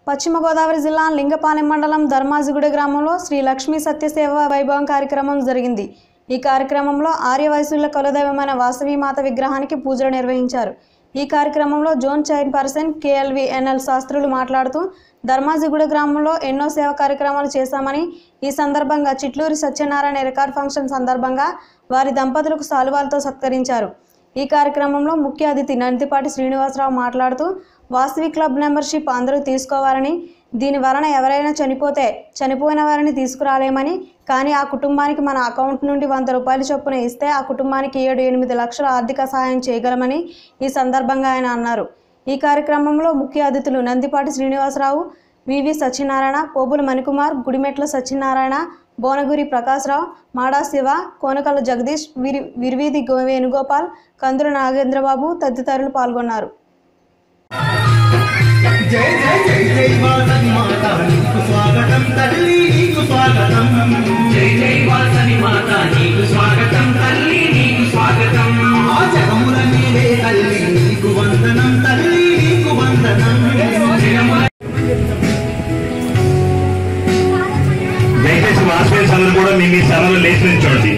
పశ్చిమ గోదావరి జిల్లా లింగపాలెం మండలం ధర్మాజిగూడ గ్రామంలో శ్రీ లక్ష్మీ సత్యసేవ వైభవం కార్యక్రమం జరిగింది ఈ కార్యక్రమంలో ఆర్యవయసుల కులదైవమైన వాసవి మాత విగ్రహానికి పూజలు నిర్వహించారు ఈ కార్యక్రమంలో జోన్ చైర్పర్సన్ కేఎల్వి ఎన్ఎల్ శాస్త్రులు మాట్లాడుతూ ధర్మాజిగూడ గ్రామంలో ఎన్నో సేవా కార్యక్రమాలు చేశామని ఈ సందర్భంగా చిట్లూరి సత్యనారాయణ రికార్డ్ ఫంక్షన్ సందర్భంగా వారి దంపతులకు సాలువాలతో సత్కరించారు ఈ కార్యక్రమంలో ముఖ్య అతిథి నందిపాటి శ్రీనివాసరావు మాట్లాడుతూ వాసవి క్లబ్ మెంబర్షిప్ అందరూ తీసుకోవాలని దీని వలన ఎవరైనా చనిపోతే చనిపోయిన వారిని తీసుకురాలేమని కానీ ఆ కుటుంబానికి మన అకౌంట్ నుండి వంద రూపాయల చొప్పున ఇస్తే ఆ కుటుంబానికి ఏడు ఎనిమిది లక్షల ఆర్థిక సహాయం చేయగలమని ఈ సందర్భంగా ఆయన అన్నారు ఈ కార్యక్రమంలో ముఖ్య అతిథులు నందిపాటి శ్రీనివాసరావు వివి సత్యనారాయణ పోబుల మణికుమార్ గుడిమెట్ల సత్యనారాయణ బోనగురి ప్రకాశ్రావు మాడా శివ కోనకల్ల జగదీష్ విరి విరివీధి గో- వేణుగోపాల్ కందుల నాగేంద్రబాబు తదితరులు పాల్గొన్నారు జై జై జై జై వాసని మాత నీకు స్వాగతం తల్లి నీకు స్వాగతం జై జై వాసని మాత నీకు స్వాగతం తల్లి నీకు స్వాగతం ఆ జగముల నీవే తల్లి నీకు వందనం తల్లి నీకు వందనం దయచేసి వాస్పేస్ అందరూ కూడా మీ మీ స్థానంలో లేచి నిల్చోండి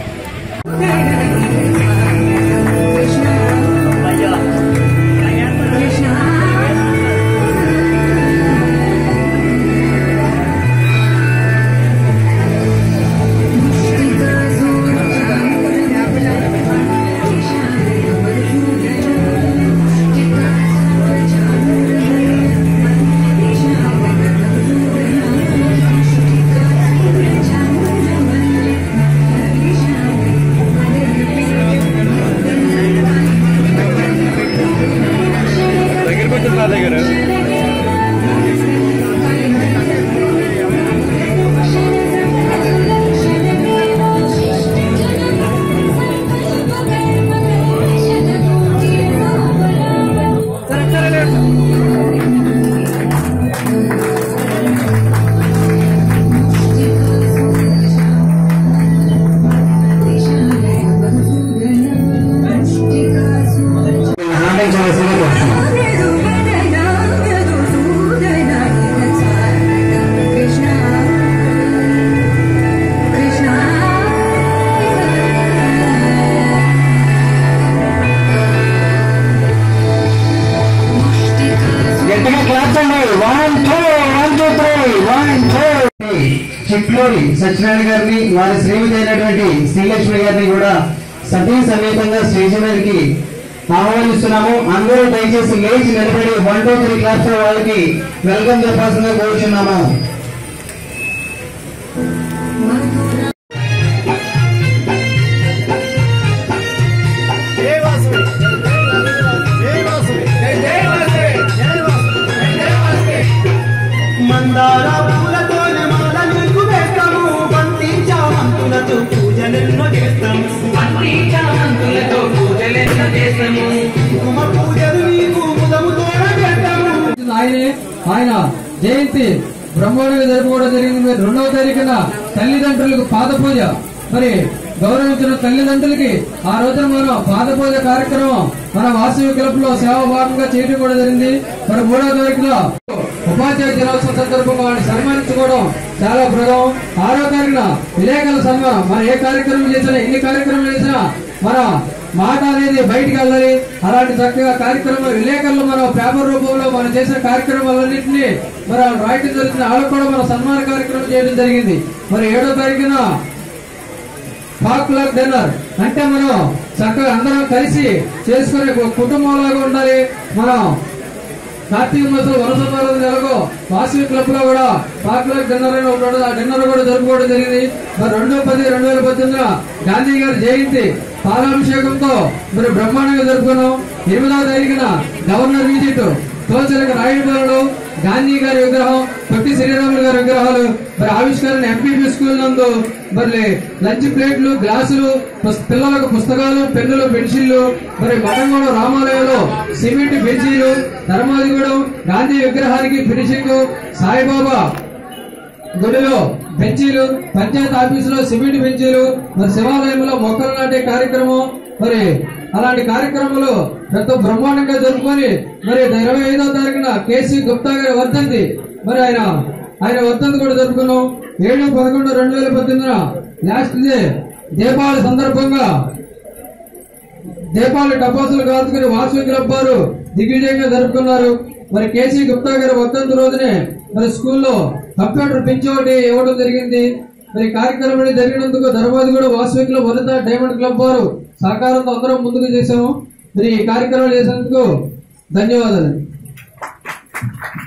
ఆనందించవలసిందిగా కోరుతున్నాం గట్టిగా క్లాప్స్ అండి one two one two three one two Chitluri Satyanarayana గారిని వారి శ్రీమతి అయినటువంటి శ్రీలక్ష్మి గారిని కూడా సతీ సమేతంగా స్టేజ్ మీదకి ఆహ్వానిస్తున్నాము అందరూ దయచేసి లేచి నిలబడి వన్ టూ త్రీ క్లాస్ వాళ్ళకి వెల్కమ్ చెప్పాల్సిందిగా కోరుచున్నాము మందార పూలతో మాల నీకు వేస్తాము బంతి చామంతులతో పూజలెన్నో చేస్తాము అన్ని చామంతులతో పూజలెన్నో చేసము కుంకుమ పూజలు నీకు ముదముతో చేస్తాము ఆయనే ఆయన జయంతి బ్రహ్మోడిగా జరుపుకోవడం జరిగింది మరి రెండవ తారీఖున తల్లిదండ్రులకు పాద పూజ మరి గౌరవించిన తల్లిదండ్రులకి ఆ రోజున మనం పాద పూజ కార్యక్రమం మన వాసవి క్లబ్ లో సేవా భాగంగా చేయడం కూడా జరిగింది మరి మూడవ తారీఖున ఉపాధ్యాయ దినోత్సవం సందర్భంగా వారిని సన్మానించుకోవడం చాలా బృదం ఆరో తారీఖున విలేకరుల సన్మానం మనం ఏ కార్యక్రమం చేసినా ఎన్ని కార్యక్రమాలు చేసినా మన మాట అనేది బయటికి వెళ్ళాలి అలాంటి చక్కగా కార్యక్రమం విలేకరులు మనం పేపర్ రూపంలో మనం చేసిన కార్యక్రమాలన్నింటినీ మరి వాళ్ళు రాయటం జరుగుతుంది వాళ్ళకు కూడా మనం సన్మాన కార్యక్రమం చేయడం జరిగింది మరి ఏడో తారీఖున పాపులర్ డిన్నర్ అంటే మనం చక్కగా అందరం కలిసి చేసుకునే ఒక కుటుంబంలాగా ఉండాలి మనం కార్తీక మాసం వరుస వారం నెలకు వాసవి క్లబ్ లో కూడా పాపులర్ డిన్నర్ అని ఒకటి ఉన్నది. ఆ డిన్నర్ కూడా జరుపుకోవడం జరిగింది మరి రెండు పది రెండు వేల పద్దెనిమిదిన గాంధీ గారి జయంతి పాలాభిషేకంతో మరి బ్రహ్మాండంగా జరుపుకున్నాం ఎనిమిదవ తారీఖున గవర్నర్ విజిట్ తోచలక రాయుడులో గాంధీ గారి విగ్రహం పొట్టి శ్రీరాములు గారి విగ్రహాలు మరి ఆవిష్కరణ ఎంపీపీ స్కూల్ నందు మరి లంచ్ ప్లేట్లు గ్లాసులు పుస్- పిల్లలకు పుస్తకాలు పెన్నులు పెన్సిళ్లు మరి మఠంగూడ రామాలయంలో సిమెంట్ బెంచీలు ధర్మాదిగూడెం గాంధీ విగ్రహానికి ఫినిషింగ్ సాయిబాబా గుడిలో బెంచీలు పంచాయత్ ఆఫీసులో సిమెంట్ బెంచీలు మరి శివాలయంలో మొక్కలు నాటే కార్యక్రమం మరి అలాంటి కార్యక్రమాలు ఎంతో బ్రహ్మాండంగా జరుపుకొని మరి ఇరవై ఐదో తారీఖున కేసీ గుప్తా గారి వర్ధంతి మరి ఆయన ఆయన వర్ధంతి కూడా జరుపుకున్నాం ఏడు పదకొండు రెండు వేల పద్దెనిమిదిన లాస్ట్ డే దీపావళి సందర్భంగా దీపావళి టపాసులు కాల్చుకుని వాసవి క్లబ్ వారు దిగ్విజయంగా జరుపుకున్నారు మరి కేసీ గుప్తా గారి వర్ధంతి రోజునే మరి స్కూల్లో కంప్యూటర్ పింఛ్ ఒకటి ఇవ్వడం జరిగింది మరి ఈ కార్యక్రమం జరిగినందుకు ధర్మాది కూడా Vasavi club Vanitha diamond club వారు సహకారంతో అందరం ముందుకు చేశాము మరి ఈ కార్యక్రమం చేసినందుకు ధన్యవాదాలు